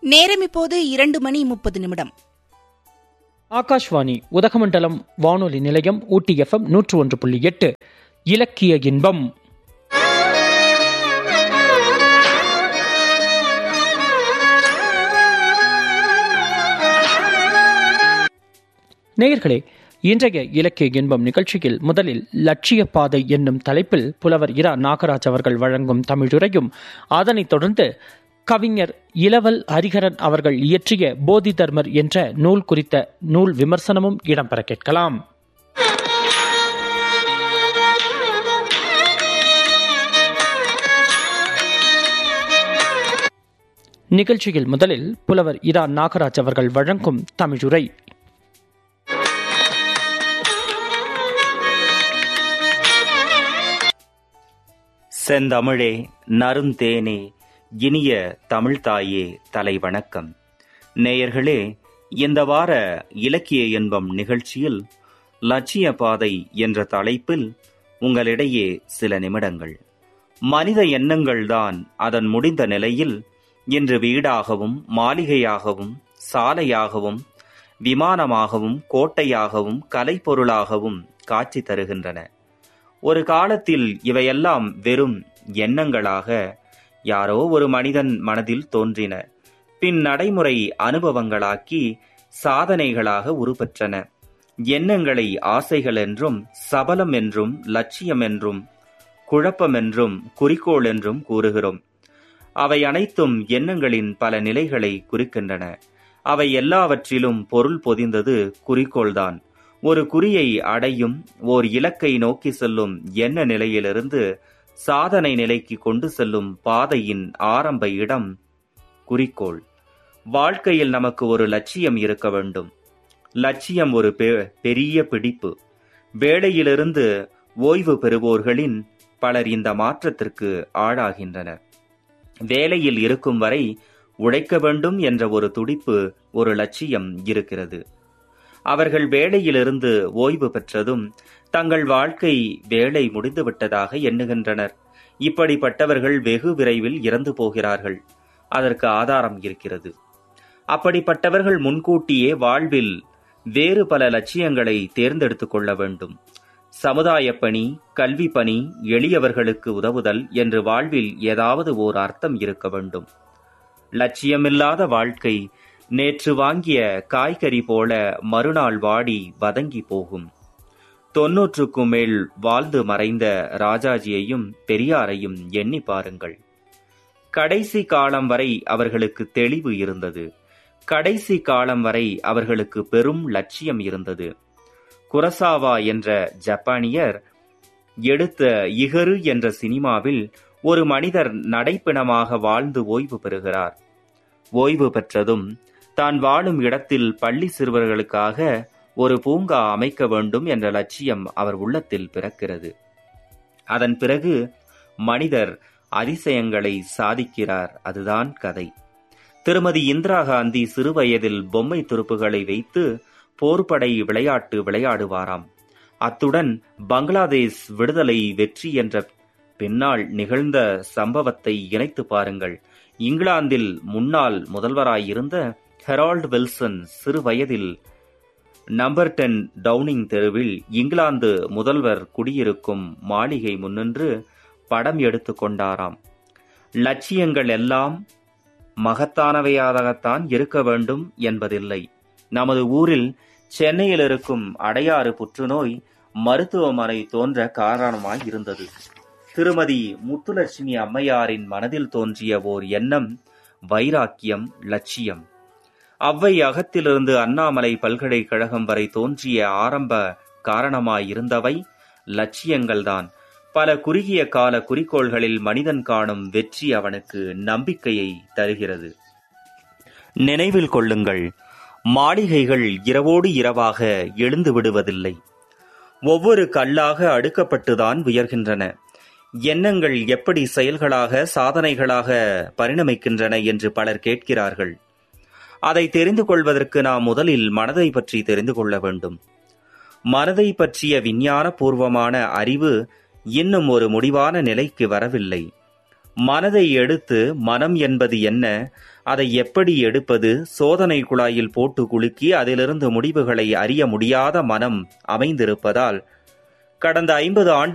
நேரம் இப்போது இரண்டு மணி முப்பது நிமிடம் ஆகாஷ்வாணி உதகமண்டலம் வானொலி நிலையம் ஊட்டி எஃப்எம் நூற்று ஒன்று புள்ளி எட்டு இலக்கிய இன்பம் நேயர்களே இன்றைய இலக்கிய இன்பம் நிகழ்ச்சியில் முதலில் லட்சிய பாதை என்னும் தலைப்பில் புலவர் இரா நாகராஜ் அவர்கள் வழங்கும் தமிழுரையும் அதனைத் தொடர்ந்து கவிஞர் இளவல் ஹரிஹரன் அவர்கள் இயற்றிய போதி தர்மர் என்ற நூல் குறித்த நூல் விமர்சனமும் இடம்பெற கேட்கலாம் நிகழ்ச்சியில் முதலில் புலவர் இரா நாகராஜ் அவர்கள் வழங்கும் தமிழுரை செந்தமிழே நருந்தேனே இனிய தமிழ்தாயே தலை வணக்கம் நேயர்களே இந்த வார இலக்கிய என்பம் நிகழ்ச்சியில் லட்சிய பாதை என்ற தலைப்பில் உங்களிடையே சில நிமிடங்கள் மனித எண்ணங்கள்தான் அதன் முடிந்த நிலையில் இன்று வீடாகவும் மாளிகையாகவும் சாலையாகவும் விமானமாகவும் கோட்டையாகவும் கலைப்பொருளாகவும் காட்சி தருகின்றன ஒரு காலத்தில் இவையெல்லாம் வெறும் எண்ணங்களாக யாரோ ஒரு மனிதன் மனதில் தோன்றின பின் நடைமுறை அனுபவங்களாக்கி சாதனைகளாக உருப்பெற்றன எண்ணங்களை ஆசைகள் என்றும் சபலம் என்றும் லட்சியம் என்றும் குழப்பம் என்றும் குறிக்கோள் என்றும் கூறுகிறோம் அவை அனைத்தும் எண்ணங்களின் பல நிலைகளை குறிக்கின்றன அவை எல்லாவற்றிலும் பொருள் பொதிந்தது குறிக்கோள்தான் ஒரு குறியை அடையும் ஓர் இலக்கை நோக்கி செல்லும் எண்ண நிலையிலிருந்து சாதனை நிலைக்கு கொண்டு செல்லும் பாதையின் ஆரம்ப இடம் குறிக்கோள் வாழ்க்கையில் நமக்கு ஒரு லட்சியம் இருக்க வேண்டும் லட்சியம் ஒரு பெரிய பிடிப்பு வேலையிலிருந்து ஓய்வு பெறுவோர்களின் பலர் இந்த மாற்றத்திற்கு ஆளாகின்றனர் வேலையில் இருக்கும் வரை உழைக்க வேண்டும் என்ற ஒரு துடிப்பு ஒரு லட்சியம் இருக்கிறது அவர்கள் வேலையிலிருந்து ஓய்வு பெற்றதும் தங்கள் வாழ்க்கை வேலை முடிந்துவிட்டதாக எண்ணுகின்றனர் இப்படிப்பட்டவர்கள் வெகு விரைவில் இறந்து போகிறார்கள் அதற்கு ஆதாரம் இருக்கிறது அப்படிப்பட்டவர்கள் முன்கூட்டியே வாழ்வில் வேறு பல லட்சியங்களை தேர்ந்தெடுத்துக் கொள்ள வேண்டும் சமுதாய பணி கல்வி பணி எளியவர்களுக்கு உதவுதல் என்று வாழ்வில் ஏதாவது ஓர் அர்த்தம் இருக்க வேண்டும் லட்சியமில்லாத வாழ்க்கை நேற்று வாங்கிய காய்கறி போல மறுநாள் வாடி வதங்கி போகும் தொன்னூற்றுக்கும் மேல் வாழ்ந்து மறைந்த ராஜாஜியையும் பெரியாரையும் எண்ணி பாருங்கள் கடைசி காலம் வரை அவர்களுக்கு தெளிவு இருந்தது கடைசி காலம் வரை அவர்களுக்கு பெரும் லட்சியம் இருந்தது குரசாவா என்ற ஜப்பானியர் எடுத்த இகரு என்ற சினிமாவில் ஒரு மனிதர் நடைப்பிணமாக வாழ்ந்து ஓய்வு பெறுகிறார் ஓய்வு பெற்றதும் தான் வாழும் இடத்தில் பள்ளி சிறுவர்களுக்காக ஒரு பூங்கா அமைக்க வேண்டும் என்ற லட்சியம் அவர் உள்ளத்தில் பிறக்கிறது அதன் பிறகு மனிதர் அதிசயங்களை சாதிக்கிறார் அதுதான் கதை திருமதி இந்திரா காந்தி சிறுவயதில் பொம்மை துருப்புகளை வைத்து போர்படை விளையாட்டு விளையாடுவாராம் அத்துடன் பங்களாதேஷ் விடுதலை வெற்றி என்ற பின்னால் நிகழ்ந்த சம்பவத்தை இணைத்து பாருங்கள் இங்கிலாந்தில் முன்னாள் முதல்வராயிருந்த ஹெரால்டு வில்சன் சிறு வயதில் நம்பர் டென் டவுனிங் தெருவில் இங்கிலாந்து முதல்வர் குடியிருக்கும் மாளிகை முன்னின்று படம் எடுத்து கொண்டாராம் லட்சியங்கள் எல்லாம் மகத்தானவையாகத்தான் இருக்க வேண்டும் என்பதில்லை நமது ஊரில் சென்னையில் இருக்கும் அடையாறு புற்றுநோய் மருத்துவமனை தோன்ற காரணமாய் இருந்தது திருமதி முத்துலட்சுமி அம்மையாரின் மனதில் தோன்றிய ஓர் எண்ணம் வைராக்கியம் லட்சியம் அவ்வை அகத்திலிருந்து அண்ணாமலை பல்கலைக்கழகம் வரை தோன்றிய ஆரம்ப காரணமாயிருந்தவை லட்சியங்கள்தான் பல குறுகிய கால குறிக்கோள்களில் மனிதன் காணும் வெற்றி அவனுக்கு நம்பிக்கையை தருகிறது நினைவில் கொள்ளுங்கள் மாளிகைகள் இரவோடு இரவாக எழுந்து விடுவதில்லை ஒவ்வொரு கல்லாக அடுக்கப்பட்டுதான் உயர்கின்றன எண்ணங்கள் எப்படி செயல்களாக சாதனைகளாக பரிணமிக்கின்றன என்று பலர் கேட்கிறார்கள் அதை தெரிந்து கொள்வதற்கு நாம் முதலில் மனதை பற்றி தெரிந்து கொள்ள வேண்டும் மனதை பற்றிய விஞ்ஞான பூர்வமான அறிவு இன்னும் ஒரு முடிவான நிலைக்கு வரவில்லை மனதை எடுத்து மனம் என்பது என்ன அதை எப்படி எடுப்பது சோதனை குழாயில் போட்டு குலுக்கி அதிலிருந்து முடிவுகளை அறிய முடியாத மனம் அமைந்திருப்பதால் கடந்த ஐம்பது ஆண்டு